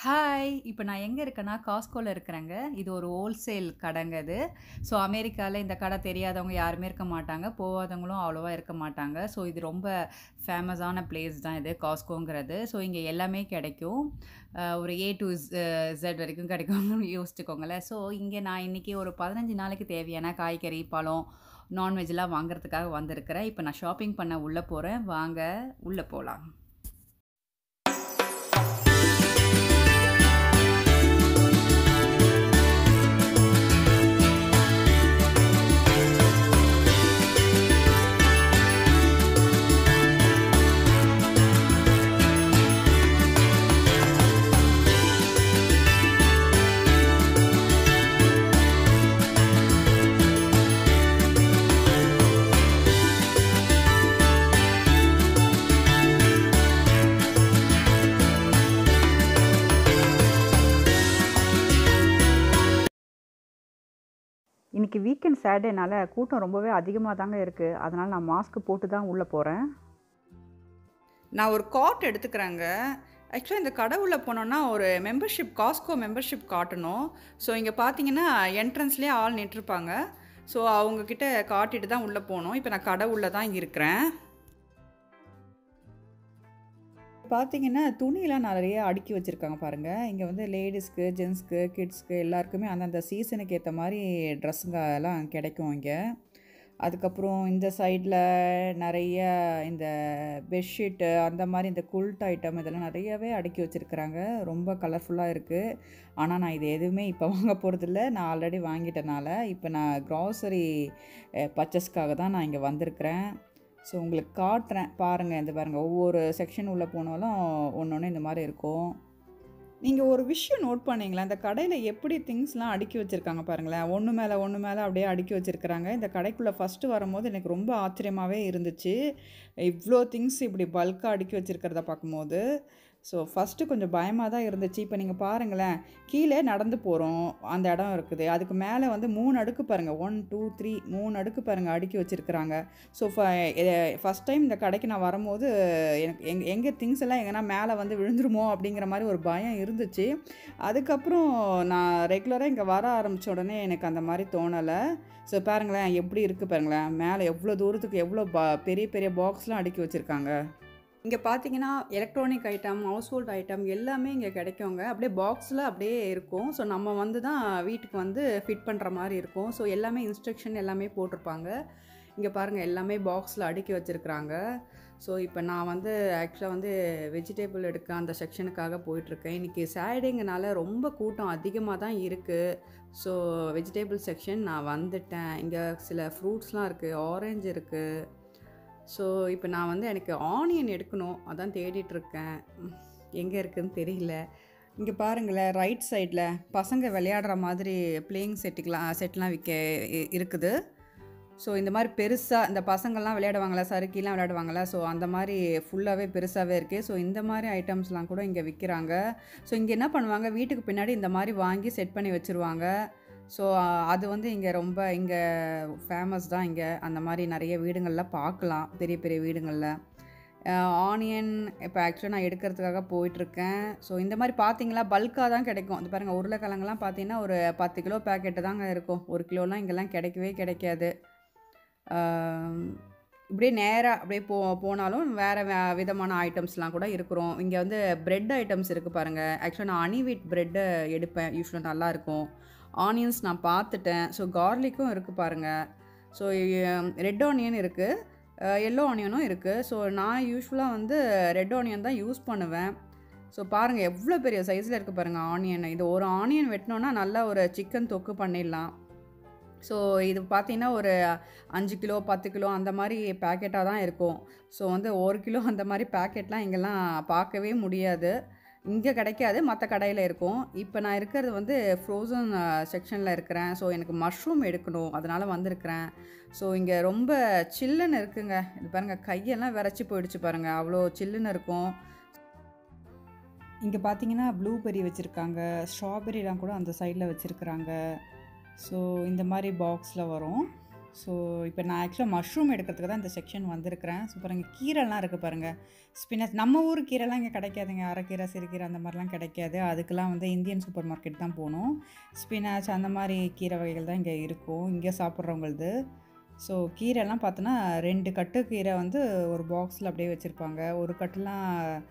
Hi! இப்ப நான் எங்க இருக்கேன்னா, காஸ்ட்கோல இருக்கிறேங்க. இது ஒரு ஹோல்சேல் கடைங்க இது. ஸோ அமெரிக்கால இந்த கடை தெரியாதவங்க யாருமே இருக்க மாட்டாங்க. போகாதவங்களும் அவ்வளவா இருக்க மாட்டாங்க. ஸோ இது ரொம்ப ஃபேமஸான பிளேஸ் தான் இது காஸ்ட்கோங்கிறது. ஸோ இங்க எல்லாமே கிடைக்கும். அ ஒரு ஏ டூ ஸ் இசட் வரைக்கும் கிடைக்கும்னு யோசிச்சுக்கோங்களேன். ஸோ இங்க நான் இன்னைக்கு ஒரு 15 நாளைக்கு தேவையான காய்கறி, பழம், நான்வெஜ்லாம் வாங்குறதுக்காக வந்திருக்கிறேன். இப்ப நான் ஷாப்பிங் பண்ண உள்ள போறேன். வாங்க உள்ள போலாம். இன்னைக்கு வீக்கெண்ட் சாட்டர்டேனால கூட்டம் ரொம்பவே அதிகமா தாங்க இருக்கு. அதனால நான் மாஸ்க் போட்டு தான் உள்ள போறேன். நான் ஒரு கார்ட் எடுத்துக்கிறேங்க. ஆக்சுவலா இந்த கடை உள்ள போனோம்னா, ஒரு மெம்பர்ஷிப் காஸ்ட்கோ மெம்பர்ஷிப் காட்டணும். ஸோ இங்க பார்த்தீங்கன்னா, என்ட்ரன்ஸ்லயே ஆள் நின்றுருப்பாங்க. ஸோ அவங்க கிட்ட காட்டிட்டு தான் உள்ள போணும். இப்ப நான் கடை உள்ள தான் இருக்கிறேன். பார்த்தீங்கன்னா, துணிலாம் நெறைய அடுக்கி வச்சிருக்காங்க பாருங்க. இங்க வந்து லேடீஸ்க்கு, ஜென்ட்ஸ்க்கு, கிட்ஸ்க்கு எல்லாருக்குமே அந்தந்த சீசனுக்கு ஏத்த மாரி ட்ரெஸ்ஸுங்கலாம் கிடைக்கும் இங்க. அதுக்கப்புறம் இந்த சைட்ல நெறைய இந்த பெட்ஷீட்டு அந்த மாரி இந்த குல்ட் ஐட்டம் இதெல்லாம் நெறையவே அடுக்கி வச்சிருக்கிறாங்க. ரொம்ப கலர்ஃபுல்லா இருக்கு. ஆனா நான் இது எதுவுமே இப்ப வாங்க போறதில்ல. நான் ஆல்ரெடி வாங்கிட்டனால, இப்ப நான் கிராசரி அ பர்ச்சேஸ்க்காக தான் நான் இங்க வந்திருக்கிறேன். ஸோ உங்களுக்கு காட்டுறேன். பாருங்க. இந்த பாருங்க. ஒவ்வொரு செக்ஷன் உள்ள போனாலும் ஒண்ணொண்ணு இந்த மாரி இருக்கும். நீங்க ஒரு விஷயம் நோட் பண்ணீங்களா? இந்த கடையில எப்படி திங்ஸ்லாம் அடுக்கி வச்சிருக்காங்க பாருங்களேன். ஒண்ணு மேல ஒண்ணு மேல அப்படியே அடுக்கி வச்சிருக்கிறாங்க. இந்த கடைக்குள்ள ஃபர்ஸ்ட்டு வரும்போது எனக்கு ரொம்ப ஆச்சரியமாவே இருந்துச்சு. இவ்ளோ திங்ஸ் இப்படி பல்க்கா அடுக்கி வச்சிருக்கிறத பார்க்கும்போது. ஸோ ஃபர்ஸ்ட்டு கொஞ்சம் பயமா தான் இருந்துச்சு. இப்ப நீங்க பாருங்களேன். கீழ நடந்து போறோம். அந்த இடம் இருக்குது. அதுக்கு மேல வந்து 3 அடுக்கு பாருங்க. 1, 2, 3 3 அடுக்கு பாருங்க அடுக்கி வச்சிருக்கிறாங்க. ஸோ ஃப எ ஃபர்ஸ்ட் டைம் இந்த கடைக்கு நான் வரும்போது எனக்கு எங் எங்க திங்ஸ் எல்லாம் எங்கனா மேல வந்து விழுந்துருமோ அப்படிங்கிற மாரி ஒரு பயம் இருந்துச்சு. அதுக்கப்புறம் நான் ரெகுலரா இங்க வர ஆரம்பிச்ச உடனே எனக்கு அந்த மாரி தோணல. ஸோ பாருங்களேன். எப்படி இருக்கு பாருங்களேன். மேல எவ்ளோ தூரத்துக்கு எவ்ளோ ப பெரிய பெரிய பாக்ஸ்லாம் அடுக்கி வச்சிருக்காங்க. இங்க பார்த்தீங்கன்னா, எலக்ட்ரானிக் ஐட்டம், ஹவுஸ்ஹோல்ட் ஐட்டம் எல்லாமே இங்க கிடைக்குங்க. அப்படியே பாக்ஸ்ல அப்படியே இருக்கும். ஸோ நம்ம வந்து தான் வீட்டுக்கு வந்து ஃபிட் பண்ற மாரி இருக்கும். ஸோ எல்லாமே இன்ஸ்ட்ரக்ஷன் எல்லாமே போட்டிருப்பாங்க. இங்க பாருங்க எல்லாமே பாக்ஸ்ல அடுக்கி வச்சிருக்கிறாங்க. ஸோ இப்ப நான் வந்து ஆக்சுவலா வந்து வெஜிடபிள் எடுக்க அந்த செக்ஷனுக்காக போயிட்டுருக்கேன். இன்னைக்கு சாட்டர்டேங்கிறனால ரொம்ப கூட்டம் அதிகமா தான் இருக்கு. ஸோ வெஜிடபிள் செக்ஷன் நான் வந்துட்டேன். இங்க சில ஃப்ரூட்ஸ்லாம் இருக்கு. ஆரஞ்சு இருக்கு. ஸோ இப்ப நான் வந்து எனக்கு ஆனியன் எடுக்கணும். அதான் தேடிட்டு இருக்கேன். ம். எங்க இருக்குன்னு தெரியல. இங்க பாருங்களேன். ரைட் சைட்ல பசங்க விளையாடுற மாதிரி பிளேயிங் செட்டுக்கலாம் செட்லாம் விக்க இ இருக்குது. ஸோ இந்த மாரி பெருசா இந்த பசங்கள்லாம் விளையாடுவாங்கல்ல, சறுக்கிலாம் விளையாடுவாங்கல்ல. ஸோ அந்த மாரி ஃபுல்லாவே பெருசாவே இருக்கு. ஸோ இந்த மாரி ஐட்டம்ஸ்லாம் கூட இங்க விக்கிறாங்க. ஸோ இங்க என்ன பண்ணுவாங்க, வீட்டுக்கு பின்னாடி இந்த மாரி வாங்கி செட் பண்ணி வச்சுருவாங்க. ஸோ அது வந்து இங்க ரொம்ப இங்க ஃபேமஸ் தான் இங்க. அந்த மாரி நெறைய வீடுங்கள்ல பார்க்கலாம். பெரிய பெரிய வீடுங்கள்ல. அ ஆனியன் இப்ப ஆக்சுவலா நான் எடுக்கிறதுக்காக போயிட்டுருக்கேன். ஸோ இந்த மாரி பார்த்தீங்களா, பல்க்கா தான் கிடைக்கும். இது பாருங்க உருளைக்கிழங்குலாம் பார்த்தீங்கன்னா, ஒரு 10 கிலோ பாக்கெட்டு தாங்க இருக்கும். 1 கிலோலாம் இங்கலாம் கிடைக்கவே கிடைக்காது. ஆ இப்படியே நேரா அப்படியே போ போனாலும் வேற வ விதமான ஐட்டம்ஸ்லாம் கூட இருக்கிறோம். இங்க வந்து பிரெட் ஐட்டம்ஸ் இருக்கு பாருங்க. ஆக்சுவலா நான் ஹனி வீட் பிரெட்டு எடுப்பேன். யூசுவலா நல்லாருக்கும். ஆனியன்ஸ் நான் பார்த்துட்டேன். ஸோ கார்லிக்கும் இருக்கு பாருங்க. ஸோ ரெட் ஆனியன் இருக்கு. அ எல்லோ ஆனியனும் இருக்கு. ஸோ நான் யூசுவலா வந்து ரெட் ஆனியன் தான் யூஸ் பண்ணுவேன். ஸோ பாருங்க எவ்ளோ பெரிய சைஸ்ல இருக்கு பாருங்க ஆனியன். இது ஒரு ஆனியன் வெட்டினோம்னா நல்லா ஒரு சிக்கன் தொக்கு பண்ணிடலாம். ஸோ இது பார்த்தீங்கன்னா, ஒரு 5 கிலோ, 10 கிலோ அந்த மாரி பாக்கெட்டா தான் இருக்கும். ஸோ வந்து 1 கிலோ அந்த மாரி பாக்கெட்லாம் இங்கலாம் பார்க்கவே முடியாது. இங்க கிடைக்காது. மத்த கடையில இருக்கும். இப்ப நான் இருக்கிறது வந்து ஃப்ரோசன் செக்ஷன்ல இருக்கிறேன். ஸோ எனக்கு மஷ்ரூம் எடுக்கணும். அதனால வந்திருக்கிறேன். ஸோ இங்க ரொம்ப சில்லுன்னு இருக்குங்க. இது பாருங்க கையெல்லாம் விறச்சி போயிடுச்சு பாருங்க. அவ்ளோ சில்லுன்னு இருக்கும். இங்க பார்த்தீங்கன்னா, ப்ளூபெர்ரி வச்சிருக்காங்க. ஸ்ட்ராபெர்ரிலாம் கூட அந்த சைட்ல வச்சிருக்கிறாங்க. ஸோ இந்த மாரி பாக்ஸ்ல வரும். ஸோ இப்போ நான் ஆக்சுவலாக மஷ்ரூம் எடுக்கிறதுக்கு தான் இந்த செக்ஷன் வந்திருக்கிறேன் ஸோ பாருங்கள் கீரைலாம் இருக்குது பாருங்கள் ஸ்பினச் நம்ம ஊர் கீரைலாம் இங்கே கிடைக்காதுங்க அரைக்கீரை சிறுகீரை அந்த மாதிரிலாம் கிடைக்காது அதுக்கெல்லாம் வந்து இந்தியன் சூப்பர் மார்க்கெட் தான் போகணும் ஸ்பினாச் அந்த மாதிரி கீரை வகைகள் தான் இங்கே இருக்கும் இங்கே சாப்பிட்றவங்களது ஸோ கீரைலாம் பார்த்தோன்னா ரெண்டு கட்டு கீரை வந்து ஒரு பாக்ஸில் அப்படியே வச்சுருப்பாங்க ஒரு கட்டுலாம்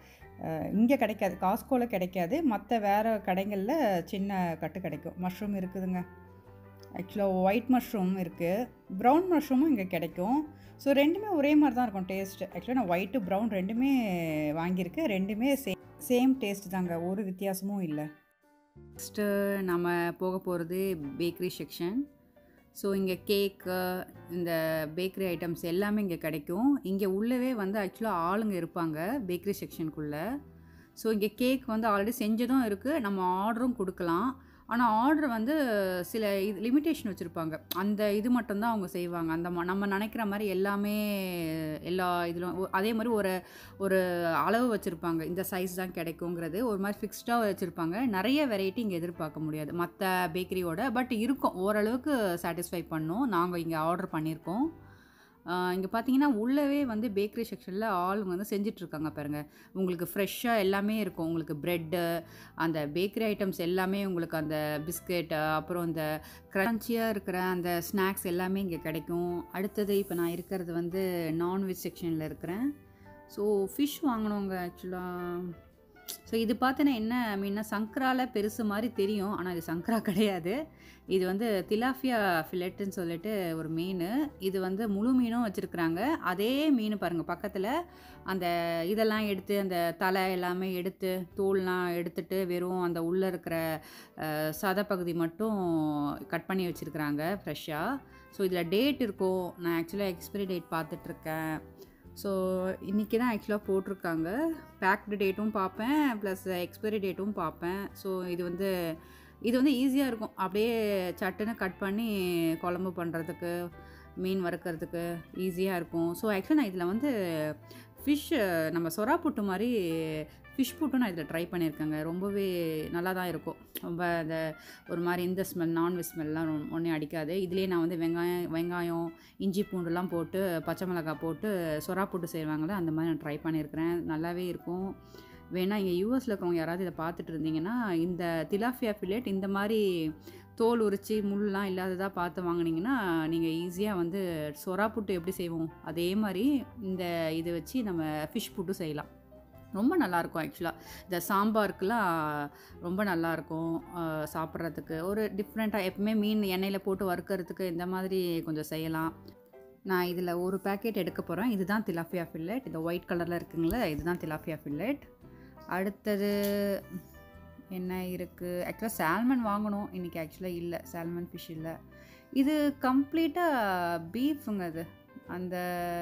இங்கே கிடைக்காது காஸ்கோவில் கிடைக்காது மற்ற வேறு கடைகளில் சின்ன கட்டு கிடைக்கும் மஷ்ரூம் இருக்குதுங்க ஆக்சுவலாக ஒயிட் மஷ்ரூம் இருக்குது ப்ரௌன் மஷ்ரூமும் இங்கே கிடைக்கும் ஸோ ரெண்டுமே ஒரே மாதிரி தான் இருக்கும் டேஸ்ட் ஆக்சுவலாக நான் ஒயிட்டு ப்ரௌன் ரெண்டுமே வாங்கியிருக்கேன் ரெண்டுமே சேம் சேம் டேஸ்ட் தாங்க ஒரு வித்தியாசமும் இல்லை நெக்ஸ்ட்டு நம்ம போக போகிறது பேக்கரி செக்ஷன் ஸோ இங்கே கேக்கு இந்த பேக்கரி ஐட்டம்ஸ் எல்லாமே இங்கே கிடைக்கும் இங்கே உள்ளவே வந்து ஆக்சுவலாக ஆளுங்க இருப்பாங்க பேக்கரி செக்ஷனுக்குள்ளே ஸோ இங்கே கேக் வந்து ஆல்ரெடி செஞ்சதும் இருக்குது நம்ம ஆர்டரும் கொடுக்கலாம் ஆனால் ஆர்டர் வந்து சில இது லிமிட்டேஷன் வச்சுருப்பாங்க அந்த இது மட்டும்தான் அவங்க செய்வாங்க அந்த ம- நம்ம நினைக்கிற மாதிரி எல்லாமே எல்லா இதிலும் ஒ- அதே மாதிரி ஒரு ஒரு அளவு வச்சுருப்பாங்க இந்த சைஸ் தான் கிடைக்குங்கிறது ஒரு மாதிரி ஃபிக்ஸ்டாக வச்சுருப்பாங்க நிறைய வெரைட்டி இங்கே எதிர்பார்க்க முடியாது மற்ற பேக்கரியோட பட் இருக்கும் ஓரளவுக்கு சாட்டிஸ்ஃபை பண்ணும் நாங்கள் இங்கே ஆர்டர் பண்ணியிருக்கோம் இங்கே பார்த்தீங்கன்னா உள்ளவே வந்து பேக்கரி செக்ஷனில் ஆளுங்க வந்து செஞ்சிட்ருக்காங்க பாருங்க உங்களுக்கு ஃப்ரெஷ்ஷாக எல்லாமே இருக்கும் உங்களுக்கு ப்ரெட்டு அந்த பேக்கரி ஐட்டம்ஸ் எல்லாமே உங்களுக்கு அந்த பிஸ்கெட் அப்புறம் இந்த க்ரன்ச்சியாக இருக்கிற அந்த ஸ்நாக்ஸ் எல்லாமே இங்கே கிடைக்கும் அடுத்தது இப்போ நான் இருக்கிறது வந்து நான்வெஜ் செக்ஷனில் இருக்கிறேன் ஸோ ஃபிஷ் வாங்கினவங்க ஆக்சுவலாக ஸோ இது பார்த்தீங்கன்னா என்ன மீன்னா சங்கரால பெருசு மாதிரி தெரியும் ஆனால் இது சங்கரா கிடையாது இது வந்து திலாஃபியா ஃபிலெட்டுன்னு சொல்லிட்டு ஒரு மீன் இது வந்து முழு மீனும் வச்சுருக்குறாங்க அதே மீன் பாருங்கள் பக்கத்தில் அந்த இதெல்லாம் எடுத்து அந்த தலை எல்லாமே எடுத்து தோல்லாம் எடுத்துட்டு வெறும் அந்த உள்ளே இருக்கிற அஹ், சதை பகுதி மட்டும் கட் பண்ணி வச்சுருக்குறாங்க ஃப்ரெஷ்ஷாக ஸோ இதில் டேட் இருக்கும் நான் ஆக்சுவலாக எக்ஸ்பிரி டேட் பார்த்துட்ருக்கேன் ஸோ இன்றைக்கி தான் ஆக்சுவலாக போட்டிருக்காங்க பேக்டு டேட்டும் பார்ப்பேன் ப்ளஸ் எக்ஸ்பைரி டேட்டும் பார்ப்பேன் ஸோ இது வந்து இது வந்து ஈஸியாக இருக்கும் அப்படியே சட்டுன்னு கட் பண்ணி குழம்பு பண்ணுறதுக்கு மீன் வறுக்கிறதுக்கு ஈஸியாக இருக்கும் ஸோ ஆக்சுவலாக நான் இதில் வந்து ஃபிஷ் நம்ம சொரா புட்டு மாதிரி ஃபிஷ் புட்டும் நான் இதில் ட்ரை பண்ணியிருக்கேங்க ரொம்பவே நல்லா தான் இருக்கும் ரொம்ப அந்த ஒரு மாதிரி இந்த ஸ்மெல் நான்வெஜ் ஸ்மெல்லாம் ஒன்றும் அடிக்காது இதுலேயே நான் வந்து வெங்காயம் வெங்காயம் இஞ்சி பூண்டுலாம் போட்டு பச்சை மிளகாய் போட்டு சொரா புட்டு செய்வாங்களே அந்த மாதிரி நான் ட்ரை பண்ணியிருக்கிறேன் நல்லாவே இருக்கும் வேணா இங்கே யூஎஸில் இருக்கிறவங்க யாராவது இதை பார்த்துட்டு இருந்தீங்கன்னா இந்த திலாஃபியா ஃபிலேட் இந்த மாதிரி தோல் உரிச்சு முள்ளெலாம் இல்லாததாக பார்த்து வாங்குனீங்கன்னா நீங்கள் ஈஸியாக வந்து சொரா புட்டு எப்படி செய்வோம் அதே மாதிரி இந்த இதை வச்சு நம்ம ஃபிஷ் புட்டு செய்யலாம் ரொம்ப நல்லாயிருக்கும் ஆக்சுவலாக இந்த சாம்பாருக்குலாம் ரொம்ப நல்லாயிருக்கும் சாப்பிட்றதுக்கு ஒரு டிஃப்ரெண்ட்டாக எப்பவுமே மீன் எண்ணெயில் போட்டு வறுக்கிறதுக்கு இந்த மாதிரி கொஞ்சம் செய்யலாம் நான் இதில் ஒரு பேக்கெட் எடுக்க போகிறேன் இதுதான் திலாஃபியா ஃபில்லெட் இந்த ஒயிட் கலரில் இருக்குங்களே இதுதான் திலாஃபியா ஃபில்லெட் அடுத்தது என்ன இருக்குது ஆக்சுவலாக சால்மன் வாங்கணும் இன்றைக்கி ஆக்சுவலாக இல்லை சால்மன் ஃபிஷ் இல்லை இது கம்ப்ளீட்டாக பீஃபுங்க அது அந்த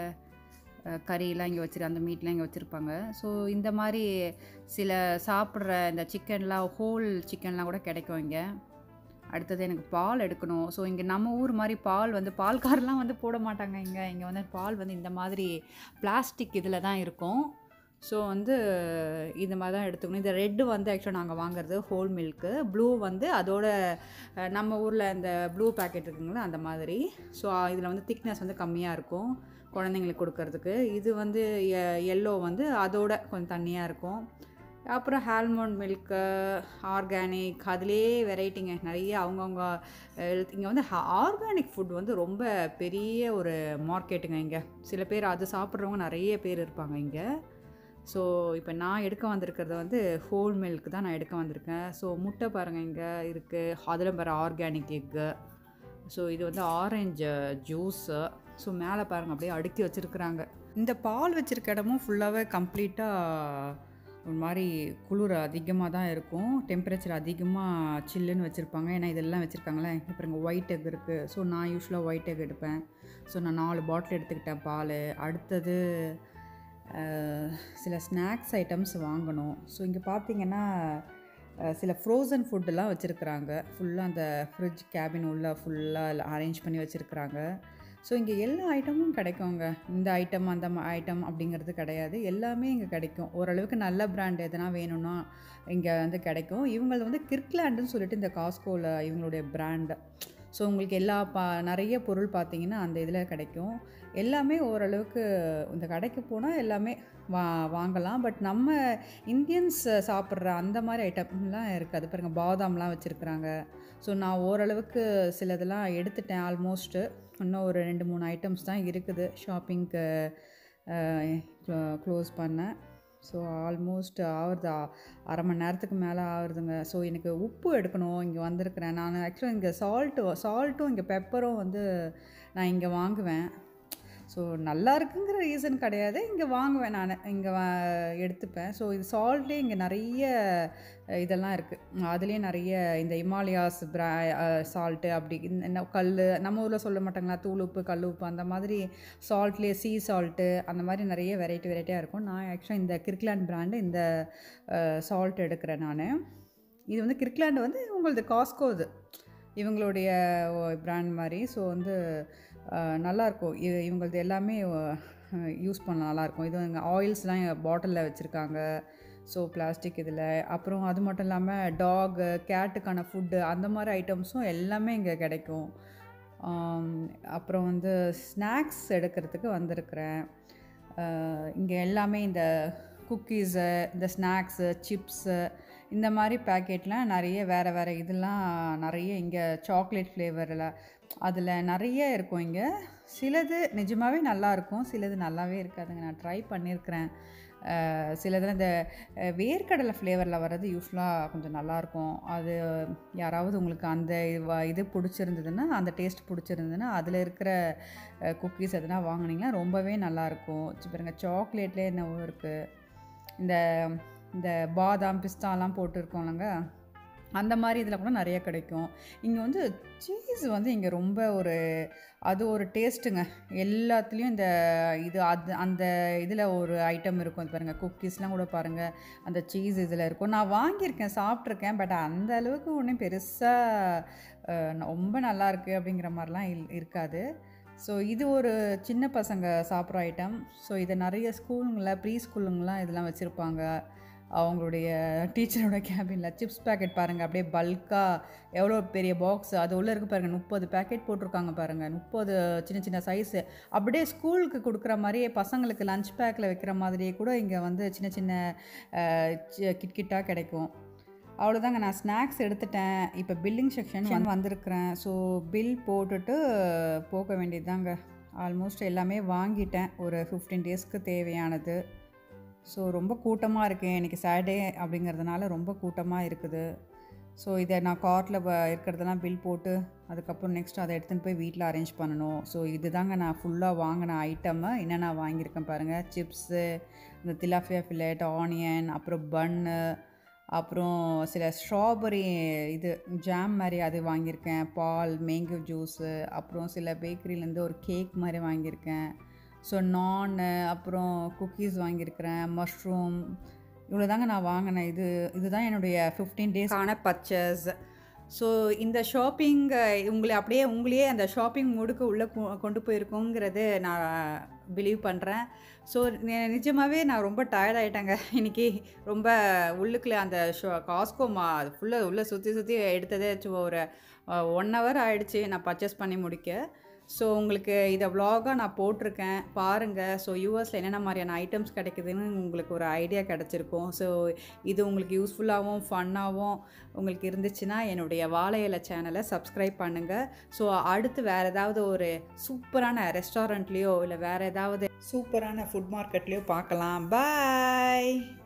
அஹ், கறியெல்லாம் இங்கே வச்சிரு அந்த மீட்லாம் இங்கே வச்சுருப்பாங்க ஸோ இந்த மாதிரி சில சாப்பிட்ற இந்த சிக்கன்லாம் ஹோல் சிக்கன்லாம் கூட கிடைக்கும் இங்கே அடுத்தது எனக்கு பால் எடுக்கணும் ஸோ இங்கே நம்ம ஊர் மாதிரி பால் வந்து பால் காரெலாம் வந்து போட மாட்டாங்க இங்கே இங்கே வந்து பால் வந்து இந்த மாதிரி பிளாஸ்டிக் இதில் தான் இருக்கும் ஸோ வந்து இந்த மாதிரி தான் எடுத்துக்கணும் இந்த ரெட்டு வந்து ஆக்சுவலாக நாங்கள் வாங்குறது ஹோல் மில்க்கு ப்ளூ வந்து அதோட அஹ், நம்ம ஊரில் அந்த ப்ளூ பேக்கெட் இருக்குங்களா அந்த மாதிரி ஸோ இதில் வந்து திக்னஸ் வந்து கம்மியாக இருக்கும் குழந்தைங்களுக்கு கொடுக்கறதுக்கு இது வந்து எல்லோ வந்து அதோட கொஞ்சம் தண்ணியாக இருக்கும் அப்புறம் ஹால்மோன் மில்க்கு ஆர்கானிக் அதுலேயே வெரைட்டிங்க நிறைய அவங்கவுங்க இங்கே வந்து ஆர்கானிக் ஃபுட் வந்து ரொம்ப பெரிய ஒரு மார்க்கெட்டுங்க இங்கே சில பேர் அது சாப்பிட்றவங்க நிறைய பேர் இருப்பாங்க இங்கே ஸோ இப்போ நான் எடுக்க வந்திருக்கிறது வந்து ஹோல் மில்க் தான் நான் எடுக்க வந்திருக்கேன் ஸோ முட்டை பாருங்கள் இங்கே இருக்குது அதில் பாரு ஆர்கானிக் எக்கு ஸோ இது வந்து ஆரஞ்சு ஜூஸு ஸோ மேலே பாருங்கள் அப்படியே அடுக்கி வச்சுருக்குறாங்க இந்த பால் வச்சுருக்க இடமும் ஃபுல்லாகவே கம்ப்ளீட்டாக ஒரு மாதிரி குளிர் அதிகமாக தான் இருக்கும் டெம்பரேச்சர் அதிகமாக சில்லுன்னு வச்சுருப்பாங்க ஏன்னா இதெல்லாம் வச்சுருக்காங்களே இப்போ இங்கே ஒயிட் எக் இருக்குது ஸோ நான் யூஸ்வலாக ஒயிட் எக் எடுப்பேன் ஸோ நான் நாலு பாட்டில் எடுத்துக்கிட்டேன் பால் அடுத்தது அஹ், சில ஸ்நாக்ஸ் ஐட்டம்ஸ் வாங்கணும் ஸோ இங்கே பார்த்தீங்கன்னா அஹ், சில ஃப்ரோசன் ஃபுட்டெல்லாம் வச்சுருக்குறாங்க ஃபுல்லாக அந்த ஃப்ரிட்ஜ் கேபின் உள்ள ஃபுல்லாக அரேஞ்ச் பண்ணி வச்சுருக்குறாங்க ஸோ இங்கே எல்லா ஐட்டமும் கிடைக்குங்க இந்த ஐட்டம் அந்த ஐட்டம் அப்படிங்கிறது கிடையாது எல்லாமே இங்கே கிடைக்கும் ஓரளவுக்கு நல்ல பிராண்ட் எதனா வேணும்னா இங்கே வந்து கிடைக்கும் இவங்களது வந்து கிர்க்லேண்டுன்னு சொல்லிட்டு இந்த காஸ்கோவில் இவங்களுடைய பிராண்டு ஸோ உங்களுக்கு எல்லா பா நிறைய பொருள் பார்த்தீங்கன்னா அந்த இதில் கிடைக்கும் எல்லாமே ஓரளவுக்கு இந்த கடைக்கு போனால் எல்லாமே வா வாங்கலாம் பட் நம்ம இந்தியன்ஸ் சாப்பிட்ற அந்த மாதிரி ஐட்டம்லாம் இருக்காது பாருங்கள் பாதாம்லாம் வச்சுருக்குறாங்க ஸோ நான் ஓரளவுக்கு சிலதெல்லாம் எடுத்துட்டேன் ஆல்மோஸ்ட்டு இன்னும் ஒரு ரெண்டு மூணு ஐட்டம்ஸ் தான் இருக்குது ஷாப்பிங்க்கு க்ளோஸ் பண்ணேன் ஸோ ஆல்மோஸ்ட் ஆகுது அரை மணி நேரத்துக்கு மேலே ஆகுதுங்க ஸோ எனக்கு உப்பு எடுக்கணும் இங்கே வந்திருக்கிறேன் நான் ஆக்சுவலாக இங்கே சால்ட்டு சால்ட்டும் இங்கே பெப்பரும் வந்து நான் இங்கே வாங்குவேன் ஸோ நல்லா இருக்குங்கிற ரீசன் கிடையாது இங்கே வாங்குவேன் நான் இங்கே வா எடுத்துப்பேன் ஸோ இது சால்ட்லேயே இங்கே நிறைய இதெல்லாம் இருக்குது அதுலேயே நிறைய இந்த இமாலயாஸ் பிரா சால்ட்டு அப்படி இந்த கல் நம்ம ஊரில் சொல்ல மாட்டாங்களா தூள் உப்பு கல் உப்பு அந்த மாதிரி சால்ட்லேயே சீ சால்ட்டு அந்த மாதிரி நிறைய வெரைட்டி வெரைட்டியாக இருக்கும் நான் ஆக்சுவலாக இந்த கிர்க்லாண்ட் பிராண்டு இந்த சால்ட் எடுக்கிறேன் நான் இது வந்து கிர்க்லாண்டு வந்து உங்களது காஸ்கோ இது இவங்களுடைய பிராண்ட் மாதிரி ஸோ வந்து நல்லாயிருக்கும் இது இவங்களது எல்லாமே யூஸ் பண்ண நல்லாயிருக்கும் இது இங்கே ஆயில்ஸ்லாம் பாட்டிலில் வச்சுருக்காங்க ஸோ பிளாஸ்டிக் இதில் அப்புறம் அது மட்டும் இல்லாமல் டாகு கேட்டுக்கான ஃபுட்டு அந்த மாதிரி ஐட்டம்ஸும் எல்லாமே இங்கே கிடைக்கும் அப்புறம் வந்து ஸ்நாக்ஸ் எடுக்கிறதுக்கு வந்திருக்கிறேன் இங்கே எல்லாமே இந்த குக்கீஸு இந்த ஸ்நாக்ஸு சிப்ஸு இந்த மாதிரி பேக்கெட்லாம் நிறைய வேறு வேறு இதெல்லாம் நிறைய இங்கே சாக்லேட் ஃப்ளேவரில் அதில் நிறைய இருக்கும் இங்கே சிலது நிஜமாகவே நல்லாயிருக்கும் சிலது நல்லாவே இருக்காதுங்க நான் ட்ரை பண்ணியிருக்கிறேன் சிலதில் இந்த வேர்க்கடலை ஃப்ளேவரில் வர்றது யூஸ்வலாக கொஞ்சம் நல்லாயிருக்கும் அது யாராவது உங்களுக்கு அந்த இது பிடிச்சிருந்ததுன்னா அந்த டேஸ்ட் பிடிச்சிருந்ததுன்னா அதில் இருக்கிற குக்கீஸ் எதனா வாங்கினீங்கன்னா ரொம்பவே நல்லாயிருக்கும் பாருங்க சாக்லேட்லேயே என்னவோ இருக்குது இந்த இந்த பாதாம் பிஸ்தாலாம் போட்டுருக்கோம்லங்க அந்த மாதிரி இதில் கூட நிறைய கிடைக்கும் இங்கே வந்து சீஸ் வந்து இங்கே ரொம்ப ஒரு அது ஒரு டேஸ்ட்டுங்க எல்லாத்துலேயும் இந்த இது அது அந்த இதில் ஒரு ஐட்டம் இருக்கும் பாருங்கள் குக்கீஸ்லாம் கூட பாருங்கள் அந்த சீஸ் இதில் இருக்கும் நான் வாங்கியிருக்கேன் சாப்பிட்ருக்கேன் பட் அந்த அளவுக்கு ஒன்றும் பெருசாக ரொம்ப நல்லா இருக்குது அப்படிங்கிற மாதிரிலாம் இல் இருக்காது ஸோ இது ஒரு சின்ன பசங்க சாப்பிட்ற ஐட்டம் ஸோ இதை நிறைய ஸ்கூலுங்களில் ப்ரீ ஸ்கூலுங்கெலாம் இதெல்லாம் வச்சுருப்பாங்க அவங்களுடைய டீச்சரோட கேபினில் சிப்ஸ் பேக்கெட் பாருங்கள் அப்படியே பல்காக எவ்வளோ பெரிய பாக்ஸ் அது உள்ளே இருக்குது பாருங்கள் முப்பது பேக்கெட் போட்டிருக்காங்க பாருங்கள் முப்பது சின்ன சின்ன சைஸு அப்படியே ஸ்கூலுக்கு கொடுக்குற மாதிரியே பசங்களுக்கு லஞ்ச் பேக்கில் வைக்கிற மாதிரியே கூட இங்கே வந்து சின்ன சின்ன கிட்கிட்டாக கிடைக்கும் அவ்வளோதாங்க நான் ஸ்நாக்ஸ் எடுத்துட்டேன் இப்போ பில்லிங் செக்ஷன் வந்து வந்திருக்கிறேன் ஸோ பில் போட்டுட்டு போக வேண்டியதுதாங்க ஆல்மோஸ்ட் எல்லாமே வாங்கிட்டேன் ஒரு ஃபிஃப்டீன் டேஸ்க்கு தேவையானது ஸோ ரொம்ப கூட்டமாக இருக்குது இன்றைக்கி சாட்டர்டே அப்படிங்கிறதுனால ரொம்ப கூட்டமாக இருக்குது ஸோ இதை நான் கார்ட்டில் இருக்கிறதெல்லாம் பில் போட்டு அதுக்கப்புறம் நெக்ஸ்ட் அதை எடுத்துன்னு போய் வீட்டில் அரேஞ்ச் பண்ணணும் ஸோ இது தாங்க நான் ஃபுல்லாக வாங்கின ஐட்டமை என்னென்ன வாங்கியிருக்கேன் பாருங்கள் சிப்ஸு இந்த திலாஃபியா ஃபில்லட் ஆனியன் அப்புறம் பன்னு அப்புறம் சில ஸ்ட்ராபெரி இது ஜாம் மாதிரி அது வாங்கியிருக்கேன் பால் மேங்கோ ஜூஸு அப்புறம் சில பேக்கரியிலேருந்து ஒரு கேக் மாதிரி வாங்கியிருக்கேன் ஸோ நான்னு அப்புறம் குக்கீஸ் வாங்கியிருக்கிறேன் மஷ்ரூம் இவ்வளோ தாங்க நான் வாங்கினேன் இது இதுதான் என்னுடைய ஃபிஃப்டீன் டேஸ்க்கான பர்ச்சேஸ் ஸோ இந்த ஷாப்பிங் உங்களை அப்படியே உங்களையே அந்த ஷாப்பிங் மூடுக்கு உள்ளே கொண்டு போயிருக்கோங்கிறது நான் பிலீவ் பண்ணுறேன் ஸோ நிஜமாகவே நான் ரொம்ப டயர்ட் ஆகிட்டேங்க இன்றைக்கி ரொம்ப உள்ளுக்குள்ளே அந்த ஷோ காஸ்கோமா அது ஃபுல்லாக உள்ளே சுற்றி சுற்றி எடுத்ததே ஒரு ஒன் ஹவர் ஆகிடுச்சு நான் பர்ச்சேஸ் பண்ணி முடிக்க ஸோ உங்களுக்கு இதை வ்ளாகாக நான் போட்டிருக்கேன் பாருங்கள் ஸோ யூஎஸில் என்னென்ன மாதிரியான ஐட்டம்ஸ் கிடைக்குதுன்னு உங்களுக்கு ஒரு ஐடியா கிடச்சிருக்கும் ஸோ இது உங்களுக்கு யூஸ்ஃபுல்லாகவும் ஃபன்னாகவும் உங்களுக்கு இருந்துச்சுன்னா என்னுடைய வாழை இலை சேனலை சப்ஸ்கிரைப் பண்ணுங்கள் ஸோ அடுத்து வேறு ஏதாவது ஒரு சூப்பரான ரெஸ்டாரண்ட்லேயோ இல்லை வேறு ஏதாவது சூப்பரான ஃபுட் மார்க்கெட்லேயோ பார்க்கலாம் பாய்